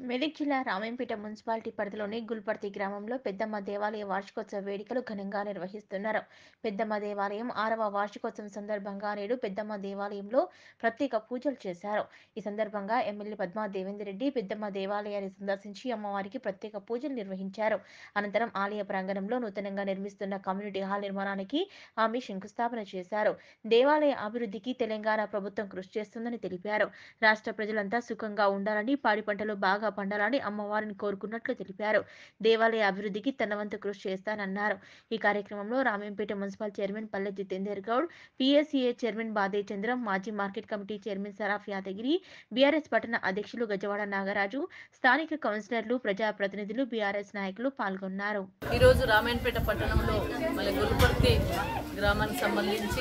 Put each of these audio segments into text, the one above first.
మెదక్ జిల్లా రామేంపేట మున్సిపాలిటీ పరిధిలోని గుల్పర్తి గ్రామంలో పెద్దమ్మ దేవాలయ వార్షికోత్సవ వేడుకలు ఘనంగా నిర్వహిస్తున్నారు పెద్దమ్మ దేవాలయం ఆరవ వార్షికోత్సవం సందర్భంగా నేడు పెద్దమ్మ దేవాలయంలో ప్రత్యేక పూజలు చేశారు ఈ సందర్భంగా ఎమ్మెల్యే పద్మా దేవేందర్ రెడ్డి పెద్దమ్మ దేవాలయాన్ని సందర్శించి అమ్మవారికి ప్రత్యేక పూజలు నిర్వహించారు అనంతరం ఆలయ ప్రాంగణంలో నూతనంగా నిర్మిస్తున్న కమ్యూనిటీ హాల్ నిర్మాణానికి ఆమె శంకుస్థాపన చేశారు దేవాలయ అభివృద్ధికి తెలంగాణ ప్రభుత్వం కృషి చేస్తుందని తెలిపారు రాష్ట్ర ప్రజలంతా సుఖంగా ఉండాలని పాడి పంటలు బాగా పండాలని అమ్మవారిని కోరుకున్నట్లు తెలిపారు దేవాలయ అభివృద్ధికి తన వంతు కృషి చేస్తానన్నారు ఈ కార్యక్రమంలో రామేంపేట మున్సిపల్ చైర్మన్ పల్లె జితేందర్ గౌడ్ పిఎస్సిఏ చైర్మన్ బాదే చంద్రం మాజీ market committee chairman Saraf Yadagiri BRS పట్టణ అధ్యక్షులు గజవాడ నాగరాజు స్థానిక కౌన్సిలర్లు ప్రజాప్రతినిధులు బీఆర్ఎస్ నాయకులు పాల్గొన్నారు ఈరోజు రామాయణపేట పట్టణంలో మన గుల్పర్తి గ్రామానికి సంబంధించి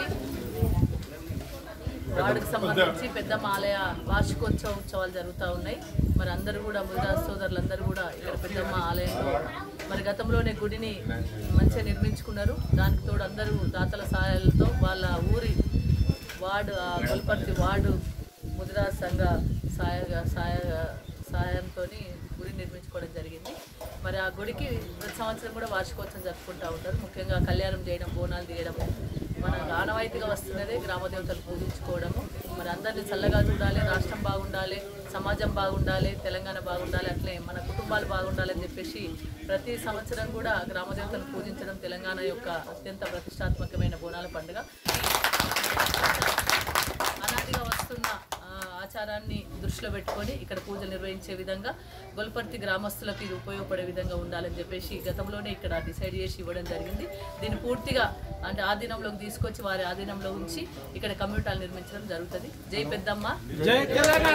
వార్డుకు సంబంధించి పెద్దమ్మ ఆలయ వార్షికోత్సవ ఉత్సవాలు జరుగుతూ ఉన్నాయి మరి అందరూ కూడా ముదిరాజ్ సోదరులందరూ కూడా ఇక్కడ పెద్దమ్మ ఆలయంలో మరి గతంలోనే గుడిని మంచిగా నిర్మించుకున్నారు దానికి తోడు అందరూ దాతల సహాయాలతో వాళ్ళ ఊరి వార్డు ఆ గుల్పర్తి వార్డు ముదిరాజ్ సంఘ సహాయ సహాయ సహాయంతో గుడి నిర్మించుకోవడం జరిగింది మరి ఆ గుడికి ప్రతి సంవత్సరం కూడా వార్షికోత్సవం జరుపుకుంటూ ఉంటారు ముఖ్యంగా కళ్యాణం చేయడం బోనాలు తీయడము మన ఆనవాయితీగా వస్తున్నదే గ్రామదేవతలు పూజించుకోవడము మరి అందరినీ చల్లగా చూడాలి రాష్ట్రం బాగుండాలి సమాజం బాగుండాలి తెలంగాణ బాగుండాలి అట్లే మన కుటుంబాలు బాగుండాలి అని చెప్పేసి ప్రతి సంవత్సరం కూడా గ్రామదేవతలు పూజించడం తెలంగాణ యొక్క అత్యంత ప్రతిష్టాత్మకమైన బోనాల పండుగ అనాదిగా వస్తున్న ఆ, ఆచారాన్ని దృష్టిలో పెట్టుకొని ఇక్కడ పూజలు నిర్వహించే విధంగా గొల్పర్తి గ్రామస్తులకు ఇది ఉపయోగపడే విధంగా ఉండాలని చెప్పేసి గతంలోనే ఇక్కడ డిసైడ్ చేసి ఇవ్వడం జరిగింది దీన్ని పూర్తిగా అంటే ఆధీనంలోకి తీసుకొచ్చి వారి ఆధీనంలో ఉంచి ఇక్కడ కమ్యూనిటాలు నిర్మించడం జరుగుతుంది జై పెద్దమ్మ